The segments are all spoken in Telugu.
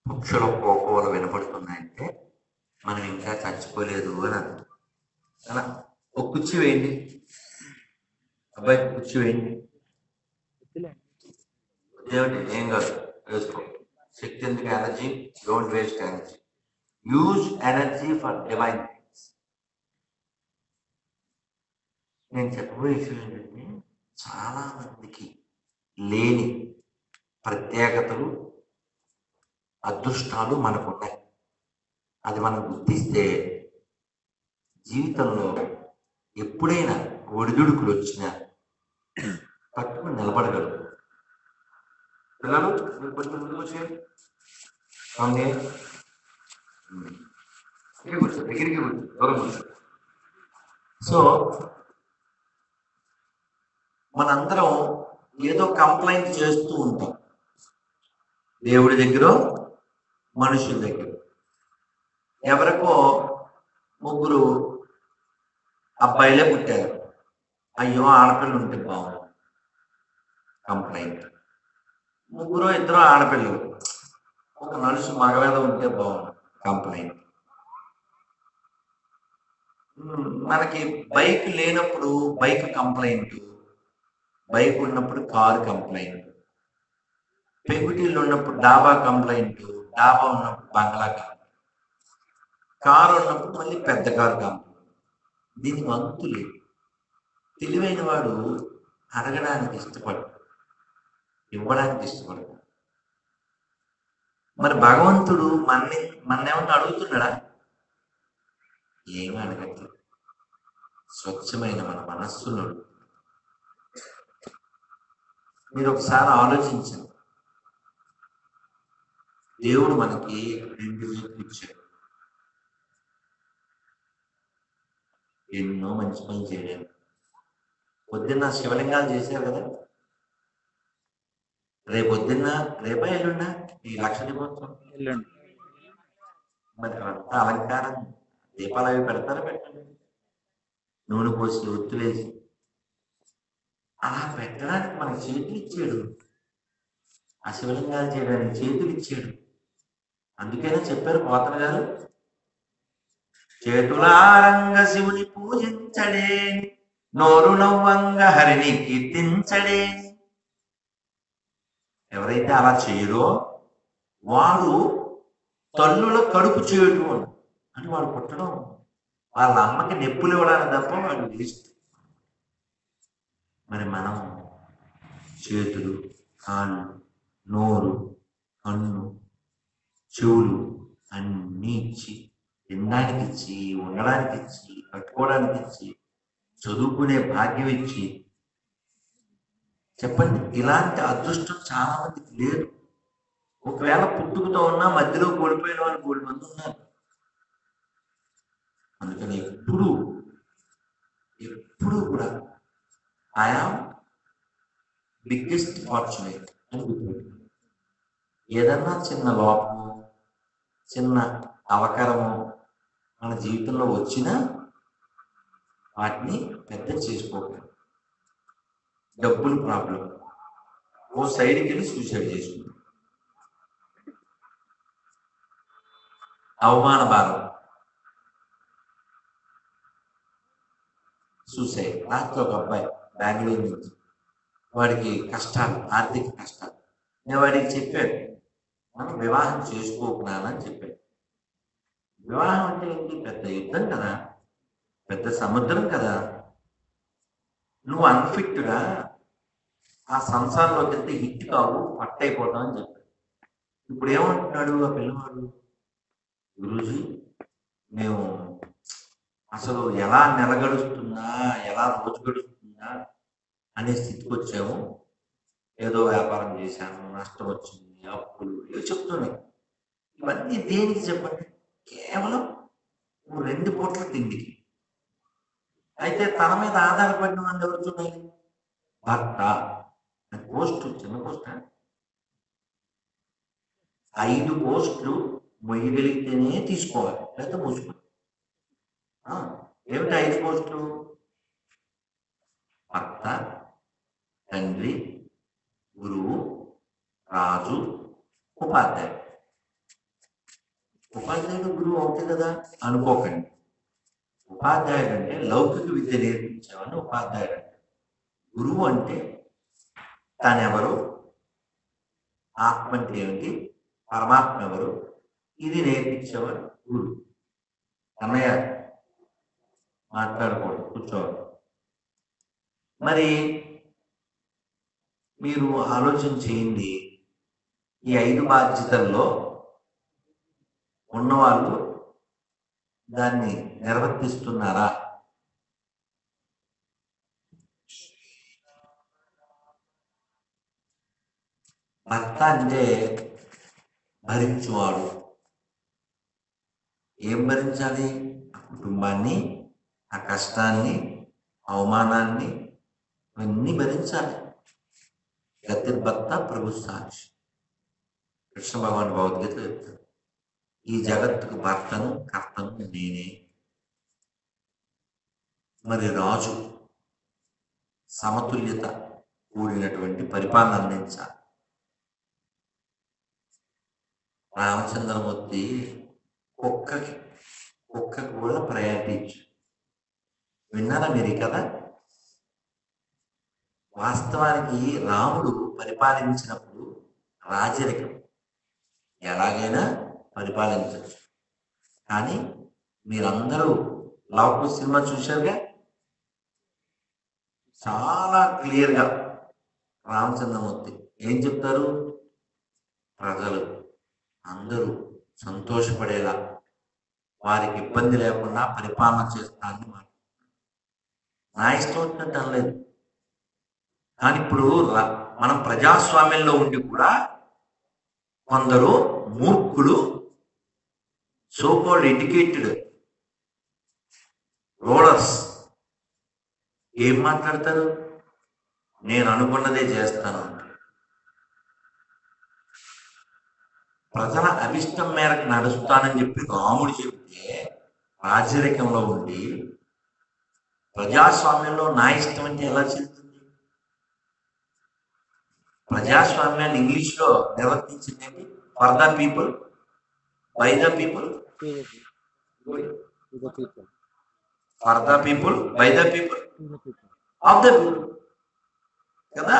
పక్షుల కోకోలు వినపడుతున్నాయంటే మనం ఇంకా చచ్చిపోలేదు అని అర్థం అలా ఒక కుర్చీ వేయండి అబ్బాయి కుర్చీ వేయండి దేవుడి ఏం కాదు వేసుకో శక్తి ఎందుకు energy don't waste energy use energy for divine things నేను చెప్పబోయే విషయం ఏంటంటే చాలా మందికి లేని ప్రత్యేకతలు అదృష్టాలు మనకున్నాయి అది మనం గుర్తిస్తే జీవితంలో ఎప్పుడైనా ఒడిదుడుకులు వచ్చినా పట్టుకుని నిలబడగలరు పిల్లలు మీరు కొంచెం ముందుకు వచ్చేయండి స్వామి ఇక్కడ కూర్చో దగ్గరికి కూర్చో దూరం కూర్చో సో మనందరం ఏదో కంప్లైంట్ చేస్తూ ఉంటాం దేవుడి దగ్గర మనుషుల దగ్గర ఎవరికో ముగ్గురు అబ్బాయిలే పుట్టారు అయ్యో ఆడపిల్ల ఉంటే బాగుంది కంప్లైంట్ ముగ్గురు ఇద్దరు ఆడపిల్లలు ఒక నలుసు మగవేద ఉంటే బాగుంది కంప్లైంట్ ఉమ్, మనకి బైక్ లేనప్పుడు బైక్ కంప్లైంట్ బైక్ ఉన్నప్పుడు కారు కంప్లైంట్ పెంకుటీలు ఉన్నప్పుడు డాబా కంప్లైంట్ డాబా ఉన్నప్పుడు బంగ్లా కంప్లైంట్ కారు ఉన్నప్పుడు మళ్ళీ పెద్ద కారు కంప్లైంట్ దీనికి వంతు లేదు తెలివైన వాడు అడగడానికి ఇష్టపడు ఇవ్వడానికి ఇష్టపడతాడు మరి భగవంతుడు మన్ని మన్నేమన్నా అడుగుతున్నాడా ఏమీ అడగట్లేదు స్వచ్ఛమైన మన మనస్సును అడుగుతున్నాడు. మీరు ఒకసారి ఆలోచించండి దేవుడు మనకి రెండు చేతులు ఇచ్చాడు ఎన్నో మంచి పనులు చేయలేదు పొద్దున్న శివలింగాలు చేశారు కదా రేపు పొద్దున్న రేపా ఎల్లుండా ఈ లక్ష దీపోత్సవం వెళ్ళండి మరి అంతా అలంకారం దీపాలు అవి పెడతారా పెట్టండి నూనె పోసి ఒత్తు వేసి అలా పెట్టడానికి మనకి చేతులు ఇచ్చాడు ఆ శివలింగాలు చేయడానికి చేతులు ఇచ్చాడు అందుకనే చెప్పారు పోతన గారు చేతులారంగ శివుని పూజించడే నోరు నవ్వంగ హరిని కీర్తించడే ఎవరైతే అలా చేయరో వాడు తల్లుల కడుపు చేయడం అని అని వాడు పుట్టడం వాళ్ళ అమ్మకి నొప్పులు ఇవ్వడానికి తప్ప వాడు వేస్ట్ మరి మనం చేతులు కాళ్ళు నోరు కన్ను చెవులు అన్నీ ఇచ్చి తినడానికి ఇచ్చి ఉండడానికి ఇచ్చి కట్టుకోవడానికి ఇచ్చి చదువుకునే భాగ్యం ఇచ్చి చెప్పండి ఇలాంటి అదృష్టం చాలా మందికి లేదు ఒకవేళ పుట్టుకతో ఉన్నా మధ్యలో కోల్పోయిన వాళ్ళు కోడి మంది ఉన్నారు అందుకని ఎప్పుడు ఎప్పుడు కూడా ఐఆమ్ బిగ్గెస్ట్ ఫార్చునేట్ అని గుర్తుపెట్టుకోండి ఏదన్నా చిన్న లోపము చిన్న అవకరము మన జీవితంలో వచ్చినా వాటిని పెద్ద చేసుకోకండి డబ్బులు ప్రాబ్లం ఓ సైడ్కి వెళ్ళి సూసైడ్ చేసుకుంటాం అవమాన భారం సూసైడ్ రాత్రి ఒక అబ్బాయి బెంగళూరు నుంచి వాడికి కష్టాలు ఆర్థిక కష్టాలు నేను వాడికి చెప్పాను మనం వివాహం చేసుకోకున్నానని చెప్పాను వివాహం అంటే ఏంటి పెద్ద యుద్ధం కదా పెద్ద సముద్రం కదా నువ్వు అన్ఫిట్గా ఆ సంసారంలోకి వెళ్తే హిట్ కావు పట్ట అయిపోతావు అని చెప్పాడు ఇప్పుడు ఏమంటున్నాడు ఆ పిల్లవాడు గురూజీ మేము అసలు ఎలా నెల గడుస్తుందా ఎలా రోజు గడుస్తుందా అనే స్థితికి వచ్చాము ఏదో వ్యాపారం చేశాను నష్టం వచ్చింది అప్పులు ఇవి చెప్తున్నాయి ఇవన్నీ దేనికి చెప్పండి కేవలం ఓ రెండు పూట్ల తిండికి అయితే తన మీద ఆధారపడిన వాళ్ళు ఎవరు చూడాలి భర్త అది పోస్ట్ చిన్న పోస్ట్ ఐదు పోస్టులు మొయ్యగలిగితేనే తీసుకోవాలి లేకపోతే మూసుకోవాలి ఆ, ఏమిటి ఐదు పోస్టులు భర్త తండ్రి గురువు రాజు ఉపాధ్యాయుడు ఉపాధ్యాయుడు గురువు అవుతాయి కదా అనుకోకండి ఉపాధ్యాయుడు అంటే లౌకిక విద్య నేర్పించేవాడిని ఉపాధ్యాయుడు అంటే గురువు అంటే తానెవరు ఆత్మ అంటే ఏమిటి పరమాత్మ ఎవరు ఇది నేర్పించేవాడు గురువు అన్నయ్య మాట్లాడకూడదు కూర్చోవాలి మరి మీరు ఆలోచన చేయండి ఈ ఐదు బాధ్యతల్లో ఉన్నవాళ్ళు దాన్ని నిర్వర్తిస్తున్నారా భర్త అంటే భరించువాడు ఏం భరించాలి ఆ కుటుంబాన్ని ఆ కష్టాన్ని అవమానాన్ని ఇవన్నీ భరించాలి గతిర్భర్త ప్రభు సాక్షి కృష్ణ భగవాన్ భగవద్గీత చెప్తాడు ఈ జగత్తుకు భర్తను కర్తను నేనే మరి రాజు సమతుల్యత కూడినటువంటి పరిపాలన అందించాలి రామచంద్రమూర్తి కుక్కకి కుక్కకి కూడా ప్రయారిటీ ఇచ్చాడు విన్నారా మీరు ఈ కదా వాస్తవానికి రాముడు పరిపాలించినప్పుడు రాజరికం ఎలాగైనా పరిపాలించవచ్చు కానీ మీరందరూ లవకు సినిమా చూశారుగా చాలా క్లియర్గా రామచంద్రమూర్తి ఏం చెప్తారు ప్రజలు అందరూ సంతోషపడేలా వారికి ఇబ్బంది లేకుండా పరిపాలన చేస్తానని మాట నా ఇష్టం వచ్చినట్టు అనలేదు కానీ ఇప్పుడు ర- మనం ప్రజాస్వామ్యంలో ఉండి కూడా కొందరు మూర్ఖులు సోకాల్డ్ ఎడ్యుకేటెడ్ రూలర్స్ ఏం మాట్లాడతారు నేను అనుకున్నదే చేస్తాను అంటారు. ప్రజల అభిష్టం మేరకు నడుస్తానని చెప్పి రాముడు చెప్తే రాజరికంలో ఉండి ప్రజాస్వామ్యంలో నా ఇష్టం అంటే ఎలా చెప్తుంది ప్రజాస్వామ్యాన్ని ఇంగ్లీష్ లో నిర్వర్తించింది for the people by the people to the, to the people. For the people by the people To the people. Of the people కదా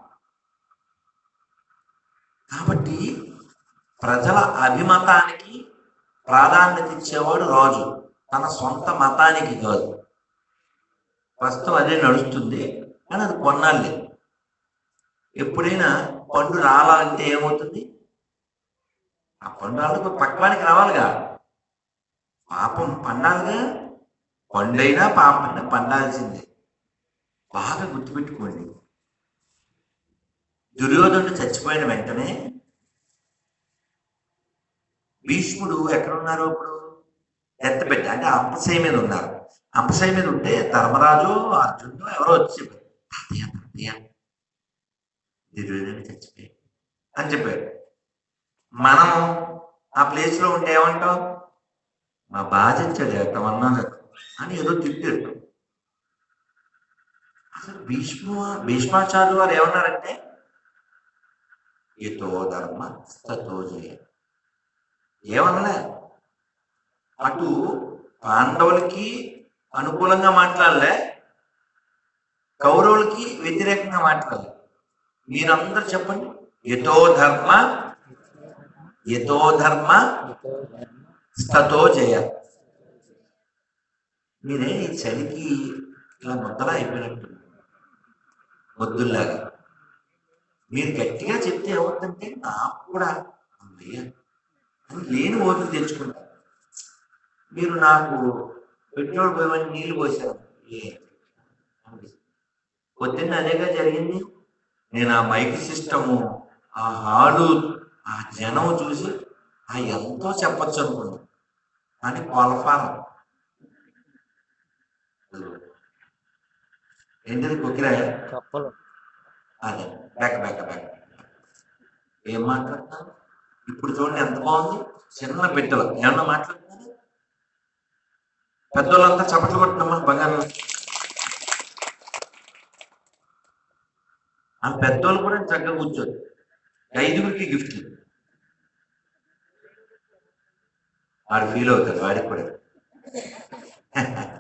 కాబట్టి ప్రజల అభిమతానికి ప్రాధాన్యత ఇచ్చేవాడు రాజు తన సొంత మతానికి కాదు ప్రస్తుతం అదే నడుస్తుంది కానీ అది కొన్నాళ్ళే ఎప్పుడైనా పండు రావాలంటే ఏమవుతుంది ఆ పండు వాళ్ళకు పక్వానికి రావాలిగా పాపం పండాలిగా పండైనా పాపైనా పండాల్సిందే బాగా గుర్తుపెట్టుకోండి దుర్యోధనుడు చచ్చిపోయిన వెంటనే భీష్ముడు ఎక్కడున్నారు ఇప్పుడు ఎత్తబెట్ట అంటే అంపశయ మీద ఉన్నారు అంపశయ మీద ఉంటే ధర్మరాజు అర్జునుడు ఎవరో వచ్చి చెప్పారు తాతయ్య తాతయ్య దుర్యోధనుడు చచ్చిపోయాడు అని చెప్పారు మనం ఆ ప్లేస్ లో ఉంటే ఏమంటాం మా బాధ ఇచ్చాడు ఎక్కమన్నా అని ఏదో తిట్టాడు అసలు భీష్మ భీష్మాచార్యులు వారు ఏమన్నారంటే ఇతో ధర్మ తతో జయ ఏమనలే అటు పాండవులకి అనుకూలంగా మాట్లాడలే కౌరవులకి వ్యతిరేకంగా మాట్లాడలే మీరందరూ చెప్పండి యతో ధర్మ యతో ధర్మ స్థతో జయ మీరే ఈ చలికి ఇలా ముద్దలా అయిపోయినట్టు వద్దుల్లాగా మీరు గట్టిగా చెప్తే ఏమవుతుందంటే నాకు కూడా అమ్మయ్య అని లేని ఓట్లు తెచ్చుకుంటారు మీరు నాకు పెట్రోల్ పోయమని నీళ్లు పోసారు ఏ అనిపిస్తుంది. పొద్దున్న అదేగా జరిగింది నేను ఆ మైక్ సిస్టము ఆ హాలు ఆ జనం చూసి ఆ ఎంతో చెప్పచ్చు అనుకున్నాను కానీ కోలఫారం ఏంటిది కుక్కిరాయ కప్పలు అదే బ్యాక్ బ్యాక్ బ్యాక్ ఏం మాట్లాడుతున్నారు ఇప్పుడు చూడండి ఎంత బాగుంది చిన్న బిడ్డలు ఏమన్నా మాట్లాడుతున్నారు పెద్దోళ్ళంతా చప్పట్లు కొట్టినమ్మా బంగారం ఆ పెద్దోళ్ళు కూడా చక్కగా కూర్చోదు ఐదుగురికి గిఫ్ట్ వాడు ఫీల్ అవుతాడు వాడికి కూడా